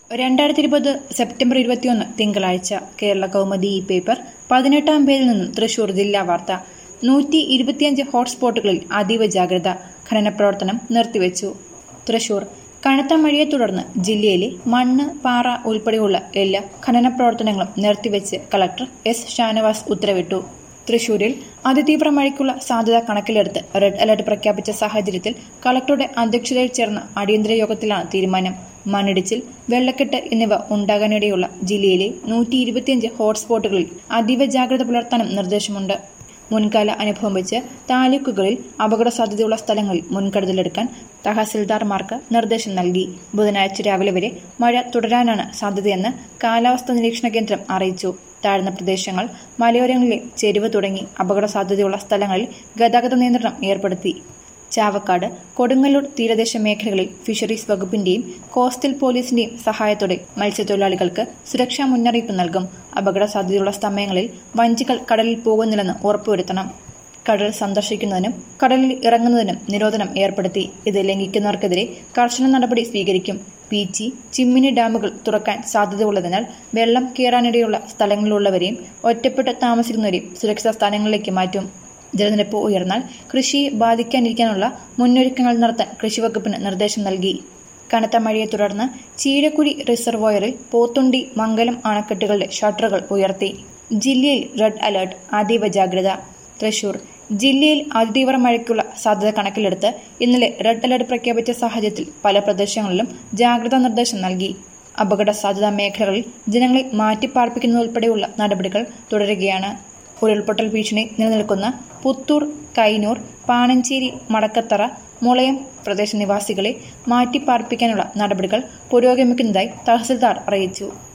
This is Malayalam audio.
രണ്ടായിരത്തി ഇരുപത് സെപ്റ്റംബർ ഇരുപത്തിയൊന്ന് തിങ്കളാഴ്ച കേരള കൗമുദി ഈ പേപ്പർ പതിനെട്ടാം പേരിൽ നിന്നും തൃശൂർ ജില്ലാ വാർത്ത നൂറ്റി ഇരുപത്തിയഞ്ച് ഹോട്ട്സ്പോട്ടുകളിൽ അതീവ ജാഗ്രത ഖനന പ്രവർത്തനം നിർത്തിവെച്ചു തൃശൂർ കനത്ത മഴയെ തുടർന്ന് ജില്ലയിലെ മണ്ണ് പാറ ഉൾപ്പെടെയുള്ള എല്ലാ ഖനന പ്രവർത്തനങ്ങളും നിർത്തിവെച്ച് കളക്ടർ എസ് ഷാനവാസ് ഉത്തരവിട്ടു തൃശൂരിൽ അതിതീവ്ര മഴയ്ക്കുള്ള സാധ്യത കണക്കിലെടുത്ത് റെഡ് അലർട്ട് പ്രഖ്യാപിച്ച സാഹചര്യത്തിൽ കളക്ടറുടെ അധ്യക്ഷതയിൽ ചേർന്ന അടിയന്തര യോഗത്തിലാണ് തീരുമാനം മണ്ണിടിച്ചിൽ വെള്ളക്കെട്ട് എന്നിവ ഉണ്ടാകാനിടയുള്ള ജില്ലയിലെ നൂറ്റി ഇരുപത്തിയഞ്ച് ഹോട്ട്സ്പോട്ടുകളിൽ അതീവ ജാഗ്രത പുലർത്താനും നിർദ്ദേശമുണ്ട് മുൻകാല അനുഭവം വെച്ച് താലൂക്കുകളിൽ അപകട സാധ്യതയുള്ള സ്ഥലങ്ങളിൽ മുൻകരുതലെടുക്കാൻ തഹസിൽദാർമാർക്ക് നിർദ്ദേശം നൽകി ബുധനാഴ്ച രാവിലെ വരെ മഴ തുടരാനാണ് സാധ്യതയെന്ന് കാലാവസ്ഥാ നിരീക്ഷണ കേന്ദ്രം അറിയിച്ചു താഴ്ന്ന പ്രദേശങ്ങൾ മലയോരങ്ങളിലെ ചെരുവ് തുടങ്ങി അപകട സാധ്യതയുള്ള സ്ഥലങ്ങളിൽ ഗതാഗത നിയന്ത്രണം ഏർപ്പെടുത്തി ചാവക്കാട് കൊടുങ്ങല്ലൂർ തീരദേശ മേഖലകളിൽ ഫിഷറീസ് വകുപ്പിന്റെയും കോസ്റ്റൽ പോലീസിന്റെയും സഹായത്തോടെ മത്സ്യത്തൊഴിലാളികൾക്ക് സുരക്ഷാ മുന്നറിയിപ്പ് നൽകും അപകട സാധ്യതയുള്ള സമയങ്ങളിൽ വഞ്ചികൾ കടലിൽ പോകുന്നില്ലെന്ന് ഉറപ്പുവരുത്തണം കടൽ സന്ദർശിക്കുന്നതിനും കടലിൽ ഇറങ്ങുന്നതിനും നിരോധനം ഏർപ്പെടുത്തി ഇത് ലംഘിക്കുന്നവർക്കെതിരെ കർശന നടപടി സ്വീകരിക്കും പീച്ചി ചിമ്മിനി ഡാമുകൾ തുറക്കാൻ സാധ്യതയുള്ളതിനാൽ വെള്ളം കയറാനിടയുള്ള സ്ഥലങ്ങളിലുള്ളവരെയും ഒറ്റപ്പെട്ട് താമസിക്കുന്നവരെയും സുരക്ഷിത സ്ഥാനങ്ങളിലേക്ക് മാറ്റും ജലനിരപ്പ് ഉയർന്നാൽ കൃഷിയെ ബാധിക്കാനിരിക്കാനുള്ള മുന്നൊരുക്കങ്ങൾ നടത്താൻ കൃഷിവകുപ്പിന് നിർദ്ദേശം നൽകി കനത്ത മഴയെ തുടർന്ന് ചീഴക്കുഴി റിസർവോയറിൽ പോത്തുണ്ടി മംഗലം അണക്കെട്ടുകളുടെ ഷട്ടറുകൾ ഉയർത്തി ജില്ലയിൽ റെഡ് അലർട്ട് അതീവ ജാഗ്രത തൃശൂർ ജില്ലയിൽ അതിതീവ്ര മഴയ്ക്കുള്ള സാധ്യത കണക്കിലെടുത്ത് ഇന്നലെ റെഡ് അലർട്ട് പ്രഖ്യാപിച്ച സാഹചര്യത്തിൽ പല പ്രദേശങ്ങളിലും ജാഗ്രതാ നിർദ്ദേശം നൽകി അപകട സാധ്യതാ മേഖലകളിൽ ജനങ്ങളെ മാറ്റിപ്പാർപ്പിക്കുന്നതുൾപ്പെടെയുള്ള നടപടികൾ തുടരുകയാണ് ഉരുൾപൊട്ടൽ ഭീഷണി നിലനിൽക്കുന്ന പുത്തൂർ കൈനൂർ പാണഞ്ചേരി മടക്കത്തറ മുളയം പ്രദേശ നിവാസികളെ മാറ്റിപ്പാർപ്പിക്കാനുള്ള നടപടികൾ പുരോഗമിക്കുന്നതായി തഹസിൽദാർ അറിയിച്ചു